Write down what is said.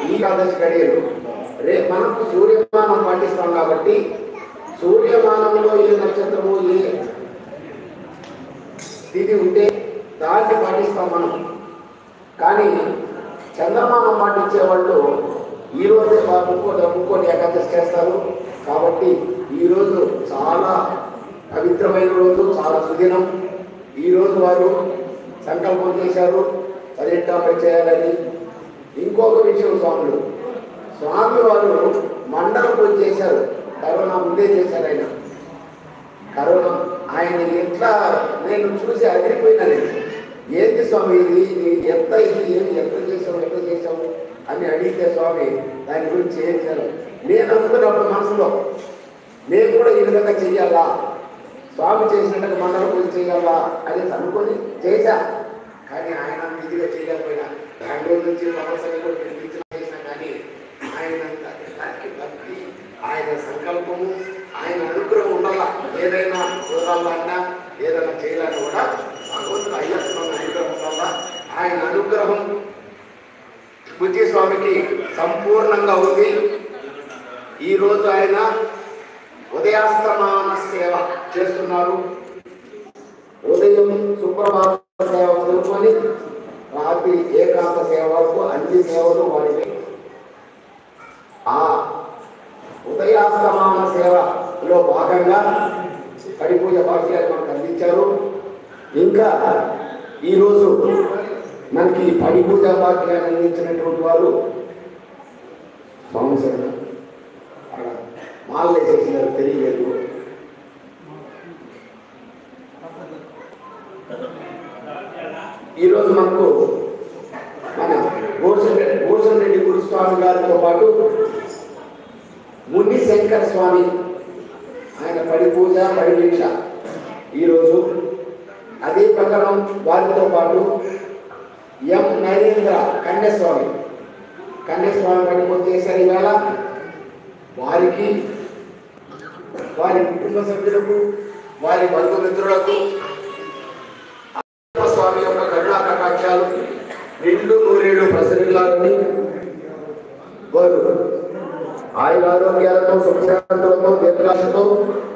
ఈ ఏకాదశి గడియలు రేపు మనకు సూర్యమానం పాటిస్తాం కాబట్టి సూర్యమానంలో ఏ నక్షత్రము ఏ తిథి ఉంటే దాన్ని పాటిస్తాం మనం కానీ చంద్రమానం పాటించే వాళ్ళు ఈ రోజే వారు ఇంకోటి ఇంకోటి ఏకాదశి చేస్తారు కాబట్టి ఈ రోజు చాలా పవిత్రమైన రోజు చాలా సుదినం ఈ రోజు వారు సంకల్పం చేశారు పదిహెట్టాపై చేయాలని ఇంకొక విషయం స్వాములు స్వామి వారు మండల పూజ చేశారు కరోనా ముందే చేశారు ఆయన కరోనా ఆయన ఎట్లా నేను చూసి అదిరిపోయినా నేను ఏంటి స్వామి ఇది ఇది ఎంత ఇది ఏమి ఎంత చేసావు ఎంత చేసావు అని అడిగితే స్వామి దాని గురించి ఏం చేయాలి నేను అనుకున్నప్పుడు మనసులో నేను కూడా ఈ విధంగా చెయ్యాలా స్వామి చేసినట్టుగా మండల పూజ చేయాలా అని అనుకొని చేశా కానీ ఆయన ఇదిగా చేయలేకపోయినా బెంగళూరు నుంచి సమస్యలు కూడా పిలిపించిన చేసినా కానీ ఆయన దానికి భక్తి ఆయన సంకల్పము ఆయన అనుగ్రహం ఉండాలా ఏదైనా కుదరాలన్నా ఏదైనా చేయాలని కూడా భగవంతుడు అయ్యప్ప స్వామి అనుగ్రహం ఉండాలా ఆయన అనుగ్రహం బుద్ధి స్వామికి సంపూర్ణంగా ఉంది ఈ రోజు ఆయన ఉదయాస్తమాన సేవ చేస్తున్నారు ఉదయం సుప్రభాత సేవ మొదలుకొని రాత్రి ఏకాంత సేవ వరకు అన్ని సేవలు వారికి ఆ ఉదయాస్తమాన సేవలో భాగంగా కడిపూజ భాగ్యాన్ని మనకు అందించారు ఇంకా ఈరోజు మనకి పడి పూజ భాగ్యాన్ని అందించినటువంటి వారు స్వామి శరణ అక్కడ మాలలు వేసేసినారు తెలియలేదు ఈరోజు మనకు మన భూషణ్ రెడ్డి భూషణ్ రెడ్డి గురుస్వామి గారితో పాటు ముని శంకర స్వామి ఆయన పడి పూజ పడి దీక్ష ఈరోజు అదే ప్రకారం వారితో పాటు ఎం నరేంద్ర కన్యస్వామి కన్యస్వామి పడి పూజ చేశారు ఈవేళ వారికి వారి కుటుంబ సభ్యులకు వారి బంధుమిత్రులకు అయ్యప్ప స్వామి యొక్క కరుణా కటాక్షాలు నిండు నూరేళ్ళు ప్రసరిల్లాలని వారు ఆయుర ఆరోగ్యాలతో సుఖశాంతులతో దీర్ఘాశతో